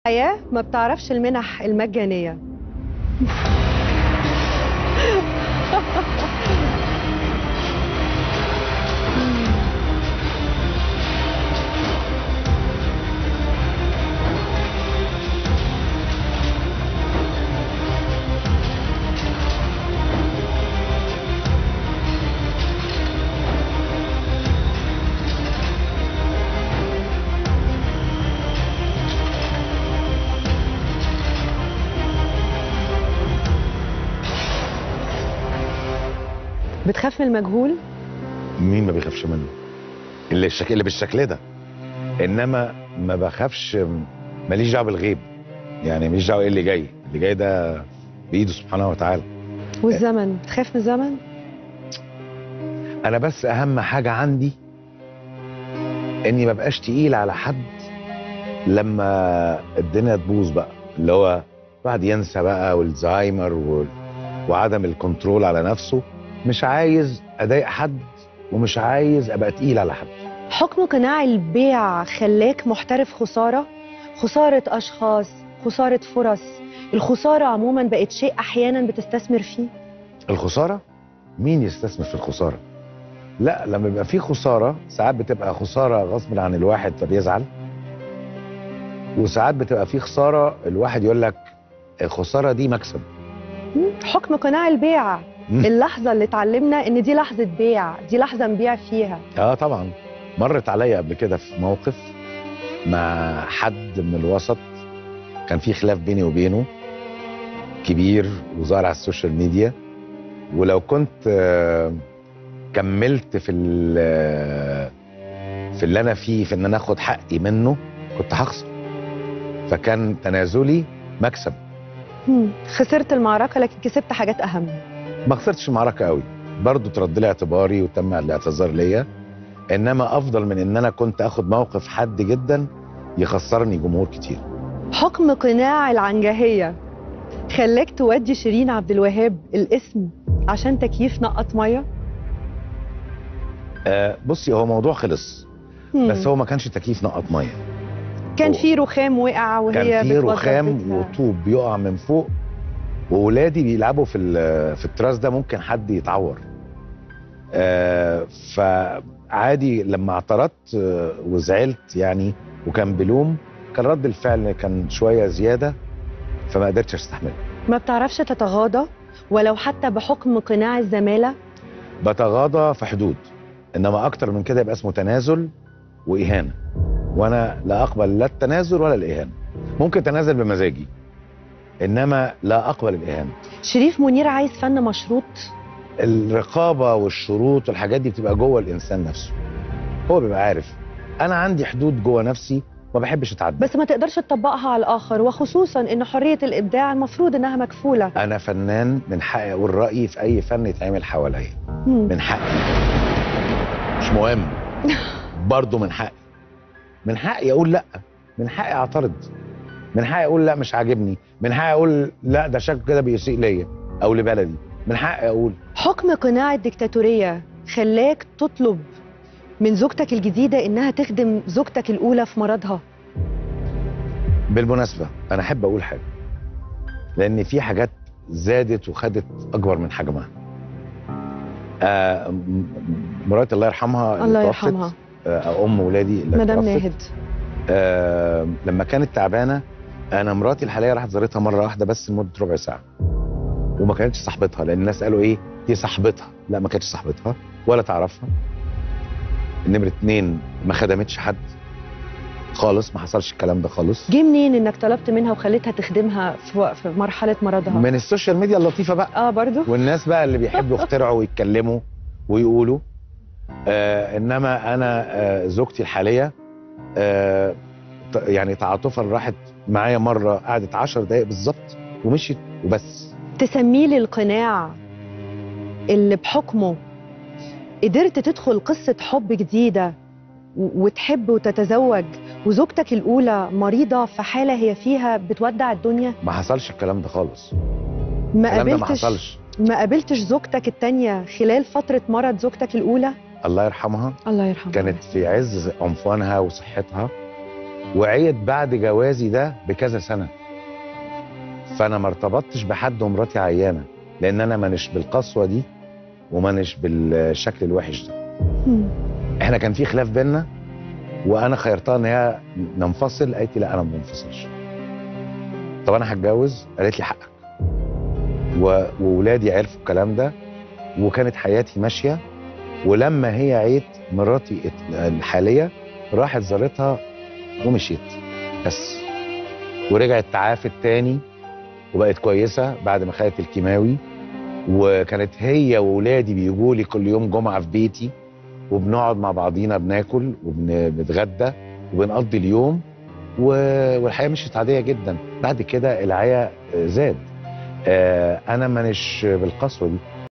الحياة ما بتعرفش المنح المجانية بتخاف من المجهول مين ما بيخافش منه اللي الشك... اللي بالشكل ده انما ما بخافش ماليش دعوه بالغيب يعني ماليش دعوه ايه اللي جاي اللي جاي ده بايده سبحانه وتعالى والزمن بتخاف من الزمن انا بس اهم حاجه عندي اني ما بقاش تقيل على حد لما الدنيا تبوظ بقى اللي هو الواحد ينسى بقى والزهايمر و... وعدم الكنترول على نفسه مش عايز اضايق حد ومش عايز ابقى تقيل على حد حكم قناع البيع خلاك محترف خسارة خسارة أشخاص خسارة فرص الخسارة عموما بقت شيء أحيانا بتستثمر فيه الخساره مين يستثمر في الخساره لا لما يبقى في خساره ساعات بتبقى خساره غصب عن الواحد فبيزعل وساعات بتبقى في خساره الواحد يقول لك الخساره دي مكسب مم. حكم قناع البيع مم. اللحظة اللي اتعلمنا إن دي لحظة بيع دي لحظة نبيع فيها اه طبعا مرت عليا قبل كده في موقف مع حد من الوسط كان في خلاف بيني وبينه كبير وظهر على السوشيال ميديا ولو كنت آه، كملت في ال- في اللي انا فيه في ان انا اخد حقي منه كنت هخسر فكان تنازلي مكسب مم. خسرت المعركة لكن كسبت حاجات أهم ما خسرتش المعركه قوي برضه ترد لي اعتباري وتم الاعتذار ليا انما افضل من ان انا كنت اخد موقف حد جدا يخسرني جمهور كتير حكم قناع العنجهية خلاك تودي شيرين عبد الوهاب الاسم عشان تكييف نقط ميه آه بصي هو موضوع خلص مم. بس هو ما كانش تكييف نقط ميه كان هو- في رخام وقع وهي كان في بتوضب رخام بيتها. وطوب بيقع من فوق وولادي بيلعبوا في ال- في التراس ده ممكن حد يتعور آه فعادي لما اعترضت آه، وزعلت يعني وكان بلوم كان رد الفعل كان شويه زياده فما قدرتش استحمله ما بتعرفش تتغاضى ولو حتى بحكم قناع الزمالة بتغاضى في حدود انما اكتر من كده يبقى اسمه تنازل واهانه وانا لا اقبل لا التنازل ولا الاهانه ممكن تنازل بمزاجي انما لا اقبل الاهانه شريف منير عايز فن مشروط الرقابه والشروط والحاجات دي بتبقى جوه الانسان نفسه هو بيبقى عارف انا عندي حدود جوه نفسي ما بحبش اتعدى بس ما تقدرش تطبقها على الآخر وخصوصا إن حرية الإبداع المفروض إنها مكفولة انا فنان من حقي اقول رايي في اي فن يتعمل حواليا مم. من حقي مش مهم برضه من حقي من حقي اقول لا من حقي اعترض من حقي اقول لا مش عاجبني من حقي اقول لا ده شكله كده بيسيء ليا او لبلدي من حقي اقول حكم قناع الدكتاتورية خلاك تطلب من زوجتك الجديدة إنها تخدم زوجتك الأولى في مرضها بالمناسبه انا احب اقول حاجه لان في حاجات زادت وخدت اكبر من حجمها آه م- م- مراتي الله يرحمها اللي الله توفت، يرحمها آه ام ولادي اللي مدام توفت، ناهد آه لما كانت تعبانه انا مراتي الحاليه راحت زارتها مره واحده بس لمده ربع ساعه وما كانتش صاحبتها لان الناس قالوا ايه دي صاحبتها لا ما كانتش صاحبتها ولا تعرفها نمرة اتنين ما خدمتش حد خالص ما حصلش الكلام ده خالص جه منين إنك طلبت منها وخليتها تخدمها في, وق- في مرحلة مرضها من السوشيال ميديا اللطيفه بقى اه برضو والناس بقى اللي بيحبوا يخترعوا ويتكلموا ويقولوا آه انما انا آه زوجتي الحاليه آه ت- يعني تعاطفا راحت معايا مره قعدت عشر دقايق بالظبط ومشيت وبس تسميه لي القناع اللي بحكمه قدرت تدخل قصة حب جديدة و- وتحب وتتزوج وزوجتك الأولى مريضة في حالة هي فيها بتودع الدنيا ما حصلش الكلام ده خالص ما الكلام ده ما قابلتش حصلش ما قابلتش زوجتك التانية خلال فترة مرض زوجتك الأولى الله يرحمها الله يرحمها كانت في عز عنفوانها وصحتها وعيت بعد جوازي ده بكذا سنه فانا ما ارتبطتش بحد ومراتي عيانه لان انا مانيش بالقسوه دي ومانيش بالشكل الوحش ده مم. احنا كان في خلاف بينا وانا خيرتها ان هي ننفصل قالت لي لا انا ما بنفصلش طب انا هتجوز قالت لي حقك و- وولادي عرفوا الكلام ده وكانت حياتي ماشيه ولما هي عيت مراتي ات- الحاليه راحت زارتها ومشيت بس ورجعت تعافت تاني وبقت كويسه بعد ما خدت الكيماوي وكانت هي وولادي بيجوا لي كل يوم جمعه في بيتي وبنقعد مع بعضينا بناكل وبنتغدى وبنقضي اليوم و- والحياه مشيت عاديه جدا بعد كده العيا زاد آه، انا مانيش بالقسوه دي